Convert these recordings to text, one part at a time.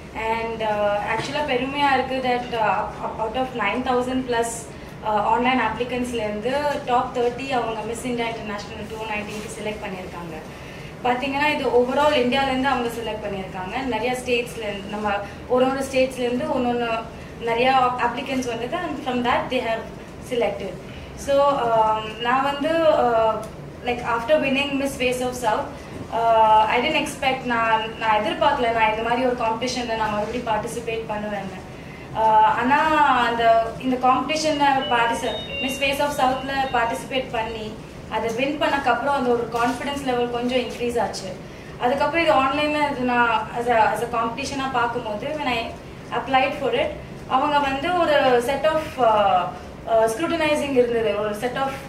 And ஆக்சுவலாக பெருமையாக இருக்குது that out of nine thousand plus online அப்ளிகன்ஸ்லேருந்து டாப் தேர்ட்டி அவங்க மிஸ் இந்தியா இன்டர்நேஷ்னல் டூ நைன்டீனுக்கு செலக்ட் பண்ணியிருக்காங்க பார்த்தீங்கன்னா இது ஓவரால் இந்தியாவிலேருந்து அவங்க செலக்ட் பண்ணியிருக்காங்க நிறைய ஸ்டேட்ஸ்லேருந்து நம்ம ஒரு ஒரு ஸ்டேட்ஸ்லேருந்து ஒன்று ஒன்று நிறையா அப்ளிகன்ஸ் வந்தது and from that they have selected so நான் வந்து like after winning Miss Face of South I didn't expect நான் நான் எதிர்பார்க்கல நான் இந்த மாதிரி ஒரு காம்படிஷனில் நான் மறுபடியும் பார்ட்டிசிபேட் பண்ணுவேன்னு ஆனால் அந்த இந்த காம்படிஷனில் பார்ட்டிசி மிஸ் ஃபேஸ் ஆஃப் சவுத்தில் பார்ட்டிசிபேட் பண்ணி அதை வின் பண்ணக்கப்புறம் அந்த ஒரு கான்ஃபிடன்ஸ் லெவல் கொஞ்சம் இன்க்ரீஸ் ஆச்சு அதுக்கப்புறம் இது ஆன்லைனில் இது நான் அஸ் அ அஸ் அ காம்படிஷனாக பார்க்கும்போது when I applied for it அவங்க வந்து ஒரு செட் ஆஃப் ஸ்க்ரூட்டனைசிங் இருந்தது ஒரு செட் ஆஃப்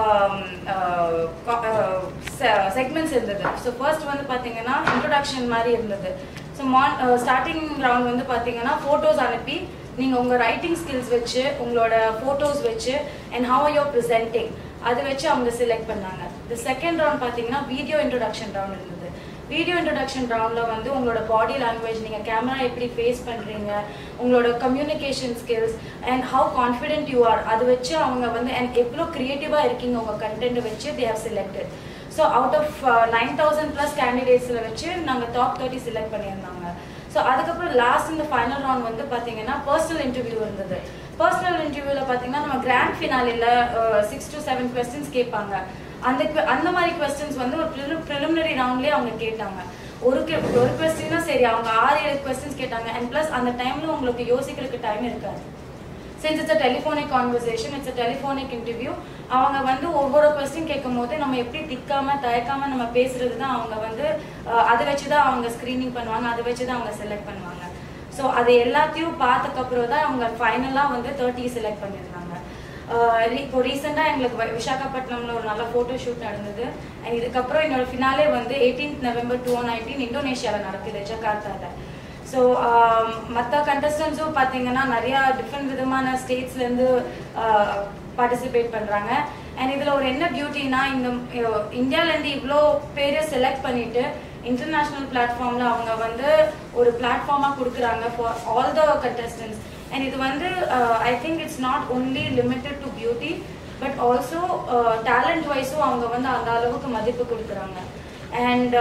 செக்மெண்ட்ஸ் இருந்தது ஸோ ஃபர்ஸ்ட் வந்து பார்த்தீங்கன்னா இன்ட்ரொடக்ஷன் மாதிரி இருந்தது ஸோ மார்ன் ஸ்டார்டிங் ரவுண்ட் வந்து பார்த்தீங்கன்னா ஃபோட்டோஸ் அனுப்பி நீங்கள் உங்கள் ரைட்டிங் ஸ்கில்ஸ் வச்சு உங்களோட ஃபோட்டோஸ் வச்சு அண்ட் ஹவ் யூ ப்ரெசென்டிங் அதை வச்சு அவங்க செலக்ட் பண்ணாங்க இந்த செகண்ட் ரவுண்ட் பார்த்தீங்கன்னா வீடியோ இன்ட்ரொடக்ஷன் ரவுண்ட் இருந்தது வீடியோ இன்ட்ரொடக்ஷன் ரவுண்டில் வந்து உங்களோட பாடி லாங்குவேஜ் நீங்கள் கேமரா எப்படி ஃபேஸ் பண்ணுறீங்க உங்களோட communication skills and how confident you are அதை வச்சு அவங்க வந்து அண்ட் எவ்வளோ க்ரியேட்டிவாக இருக்கீங்க உங்கள் கண்டென்ட்டை வச்சு they have selected so out of nine thousand plus கேண்டிடேட்ஸில் வச்சு நாங்கள் டாப் தேர்ட்டி செலக்ட் பண்ணியிருந்தாங்க ஸோ அதுக்கப்புறம் லாஸ்ட் இந்த ஃபைனல் ரவுண்ட் வந்து பார்த்தீங்கன்னா பர்சனல் இன்டர்வியூ இருந்தது பர்சனல் இன்டர்வியூவில் பார்த்தீங்கன்னா நம்ம கிராண்ட் ஃபினாலில் சிக்ஸ் டு செவன் கொஸ்டின்ஸ் கேட்பாங்க அந்த que- அந்த மாதிரி கொஸ்டின்ஸ் வந்து ஒரு ப்ரிலிமினரி ரவுண்ட்லேயே அவங்க கேட்டாங்க ஒரு que- ஒரு கொஸ்டினா சரி அவங்க ஆறு ஏழு கொஸ்டின்ஸ் கேட்டாங்க அண்ட் ப்ளஸ் அந்த டைமில் உங்களுக்கு யோசிக்கிறதுக்கு டைம் இருக்காது since it's a telephonic conversation it's a telephonic interview அவங்க வந்து ஒவ்வொரு கொஸ்டின் கேட்கும் போது நம்ம எப்படி திக்காம தயக்காம நம்ம பேசுறது தான் அவங்க வந்து அஹ், அதை வச்சு தான் அவங்க ஸ்க்ரீனிங் பண்ணுவாங்க அதை வச்சு தான் அவங்க செலக்ட் பண்ணுவாங்க ஸோ அது எல்லாத்தையும் பார்த்ததுக்கப்புறம் தான் அவங்க ஃபைனலாக வந்து தேர்ட்டி செலக்ட் பண்ணியிருந்தாங்க அஹ், re- இப்போ ரீசெண்டாக எங்களுக்கு வ- விசாகப்பட்டினம்ல ஒரு நல்ல ஃபோட்டோ ஷூட் நடந்தது அண்ட் இதுக்கப்புறம் என்னோட ஃபினாலே வந்து எயிட்டீன்த் நவம்பர் டூ நைன்டீன் இந்தோனேஷியாவில் நடக்குது ஜகார்த்தாவில் ஸோ மற்ற கண்டஸ்டன்ஸும் பார்த்தீங்கன்னா நிறையா டிஃப்ரெண்ட் விதமான ஸ்டேட்ஸ்லேருந்து பார்ட்டிசிபேட் பண்ணுறாங்க அண்ட் இதில் ஒரு என்ன பியூட்டினா இந்த அஹ், இந்தியாவிலேருந்து இவ்வளோ பேரை செலக்ட் பண்ணிட்டு இன்டர்நேஷ்னல் பிளாட்ஃபார்மில் அவங்க வந்து ஒரு பிளாட்ஃபார்மாக கொடுக்குறாங்க for all the contestants and இது வந்து I think it's not only limited to beauty but also talent வைஸும் அவங்க வந்து அந்த அளவுக்கு மதிப்பு கொடுக்குறாங்க அண்ட்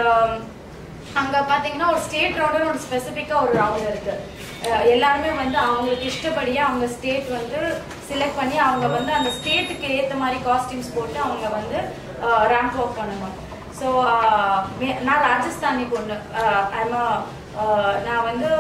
அங்க பாத்தீங்கன்னா ஒரு ஸ்டேட் ரவுண்ட் ஒரு ஸ்பெசிஃபிக்கா ஒரு ரவுண்ட் இருக்கு அஹ் எல்லாருமே வந்து அவங்களுக்கு இஷ்டப்படியே அவங்க ஸ்டேட் வந்து செலக்ட் பண்ணி அவங்க வந்து அந்த ஸ்டேட்டுக்கு ஏத்த மாதிரி காஸ்டியூம்ஸ் போட்டு அவங்க வந்து ரேங்க் வாக் பண்ணணும் ஸோ நான் ராஜஸ்தானி பொண்ணு ஐம் நான் வந்து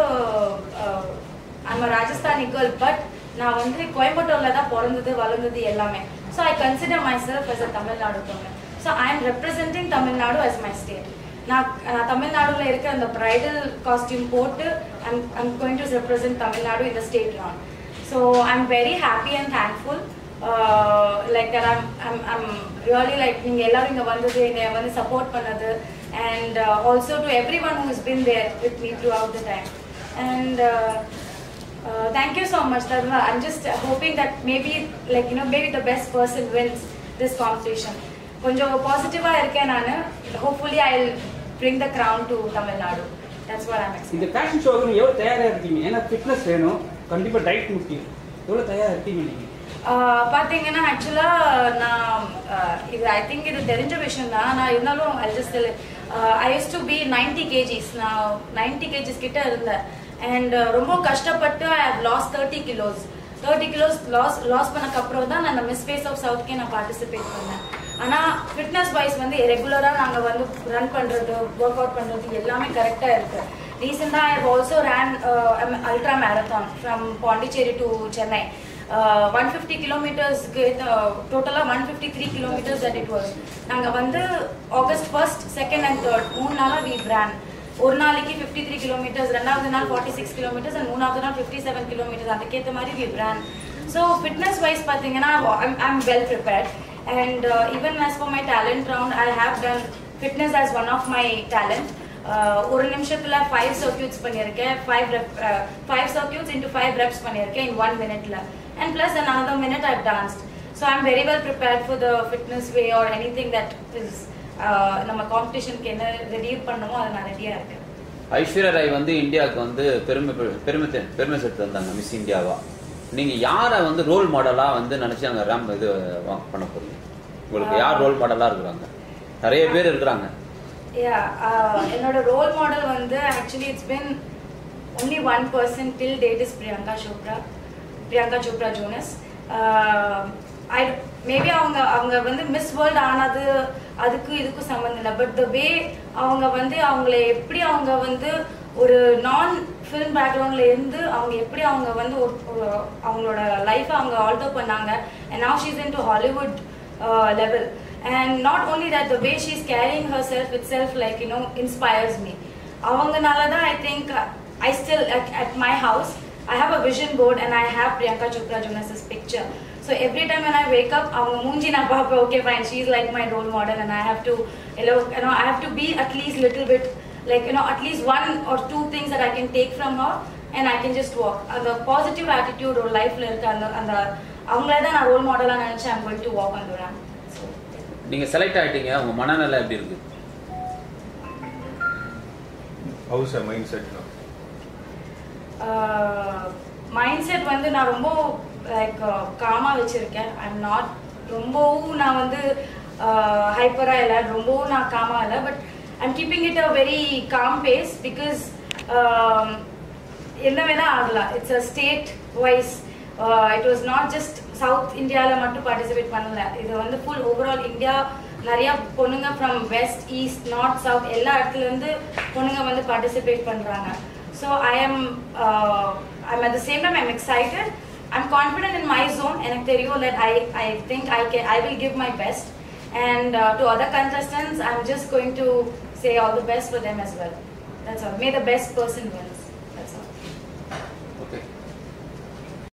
ஐம் ராஜஸ்தானி கேர்ள் பட் நான் வந்து கோயம்புத்தூர்ல தான் பிறந்தது வளர்ந்தது எல்லாமே so I consider myself as a Tamil Nadu பொண்ணு so I am representing Tamil Nadu as my state நான் நான் தமிழ்நாடுல இருக்க அந்த பிரைடல் காஸ்டியூம் போட்டு I'm I'm going to represent Tamil Nadu இந்த ஸ்டேட் ரான் so I'm very happy and thankful like that I'm I'm I'm really like நீங்கள் எல்லாரும் இங்கே வந்தது என்னை வந்து சப்போர்ட் பண்ணது and also to everyone who's been there with me through out the time and Uh, thank you so much, Dharma. I'm just uh, hoping that maybe, like, you know, maybe the best person wins this competition. கொஞ்சம் பாசிட்டிவாக இருக்கேன் நான் hopefully I bring the crown to Tamil Nadu that's what I'm இந்த fashion ஷோக்கு நீங்க எவ்வளவு தயாரா இருக்கீங்க ஏன்னா ஃபிட்னஸ் வேணும் கண்டிப்பா டயட் முக்கியம் எவ்வளவு தயாரா இருக்கீங்க நீங்க பார்த்தீங்கன்னா ஆக்சுவலாக நான் uh, இது ஐ திங்க் இது தெரிஞ்ச விஷயம் தான் நான் இருந்தாலும் I just I used to be ninety KGs நான் நைன்டி கேஜிஸ் கிட்ட இருந்தேன் அண்ட் ரொம்ப கஷ்டப்பட்டு I have loss thirty kilos thirty kilos loss loss பண்ணக்கப்புறம் தான் நான் அந்த மிஸ் ஃபேஸ் ஆஃப் சவுத்கே நான் பார்ட்டிசிபேட் பண்ணேன் ஆனால் ஃபிட்னஸ் வைஸ் வந்து ரெகுலராக நாங்கள் வந்து ரன் பண்ணுறது ஒர்க் அவுட் பண்ணுறது எல்லாமே கரெக்டாக இருக்குது ரீசெண்டாக I have also ran ultra marathon from Pondicherry to Chennai one fifty கிலோமீட்டர்ஸ்க்கு டோட்டலாக one fifty three kilometres that it was நாங்கள் வந்து August first second and third மூணு நாளாக வி பிரான் ஒரு நாளைக்கு ஃபிஃப்டி த்ரீ கிலோமீட்டர்ஸ் ரெண்டாவது நாள் ஃபார்ட்டி சிக்ஸ் கிலோமீட்டர்ஸ் அண்ட் மூணாவது நாள் ஃபிஃப்டி செவன் கிலோமீட்டர்ஸ் அதுக்கேற்ற மாதிரி வி பிரான் ஸோ ஃபிட்னஸ் வைஸ் பார்த்தீங்கன்னா I am well prepared and even as for my talent round I have done fitness as one of my talent uh, ஒரு நிமிஷத்துல five circuits பண்ணியிருக்கேன் five rep five circuits into five reps பண்ணியிருக்கேன் in one மினிட்ல and plus another minute I've danced so I'm very well prepared for the fitness way or anything that is நம்ம காம்படிஷனுக்கு என்ன ready பண்ணணுமோ அதை நான் ரெடியாக இருக்கேன் ஐஸ்வர்யா ராய் வந்து இந்தியாவுக்கு வந்து பெருமை பெருமை தெ- பெருமை சேர்த்து வந்தாங்க மிஸ் இந்தியாவா நீங்க யாரை வந்து ரோல் மாடலா வந்து நினைச்சு அங்க ரேம் இது வா- பண்ண போறீங்க உங்களுக்கு யார் ரோல் மாடலா இருக்கிறாங்க நிறைய பேர் இருக்கிறாங்க Yeah, uh, என்னோட ரோல் மாடல் வந்து actually it's been only one person till date is Priyanka Chopra Priyanka Chopra Jonas I maybe அவங்க அவங்க வந்து மிஸ் வேர்ல்ட் ஆனது அதுக்கு இதுக்கும் சம்மந்தம் இல்லை பட் த வே அவங்க வந்து அவங்கள எப்படி அவங்க வந்து ஒரு நான் ஃபிலிம் பேக்ரவுண்ட்ல இருந்து அவங்க எப்படி அவங்க வந்து ஒரு ஒரு- அவங்களோட லைஃப்பை அவங்க ஆல்டர் பண்ணாங்க and now she's into Hollywood uh, level. And not only that, the way she's carrying herself itself, like, you know, inspires me. அவங்கனால தான் I think uh, I still, at, at my house, I have a vision board and I have Priyanka Chopra Jonas's picture. So every time when I wake up, அவங்க மூஞ்சி நான் பார்ப்பேன் okay fine, she's like my role model and I have to, you know, you know, I have to be at least little bit, like, you know, at least one or two things that I can take from her and I can just walk. அந்த positive attitude ஒரு லைஃப்ல இருக்க அந்த அந்த அவங்களே தான் நான் role மாடலாக நினச்சேன் I'm going to walk on the ramp so நீங்க செலக்ட் ஆயிட்டீங்க உங்க மனநிலை எப்படி இருக்கு how's a mindset now mindset வந்து நான் ரொம்ப லைக் காமாக வச்சுருக்கேன் ஐம் நாட் ரொம்பவும் நான் வந்து ஹைப்பராக இல்லை ரொம்பவும் நான் காமாக இல்லை but I'm keeping it a very calm pace because என்ன வேணா ஆகலாம் it's a state wise it was not just south இந்தியாவில் மட்டும் பார்ட்டிசிபேட் பண்ணல இது வந்து ஃபுல் ஓவரால் இந்தியா நிறைய பொண்ணுங்க from west east north south எல்லா இடத்துல இருந்து பொண்ணுங்க வந்து பார்ட்டிசிபேட் பண்ணுறாங்க so I am I'm at the same time I'm excited I'm confident in my zone எனக்கு தெரியும் that I I think I கே I will give my best and to other contestants I'm just going to say all the best for them as well that's all may the best person wins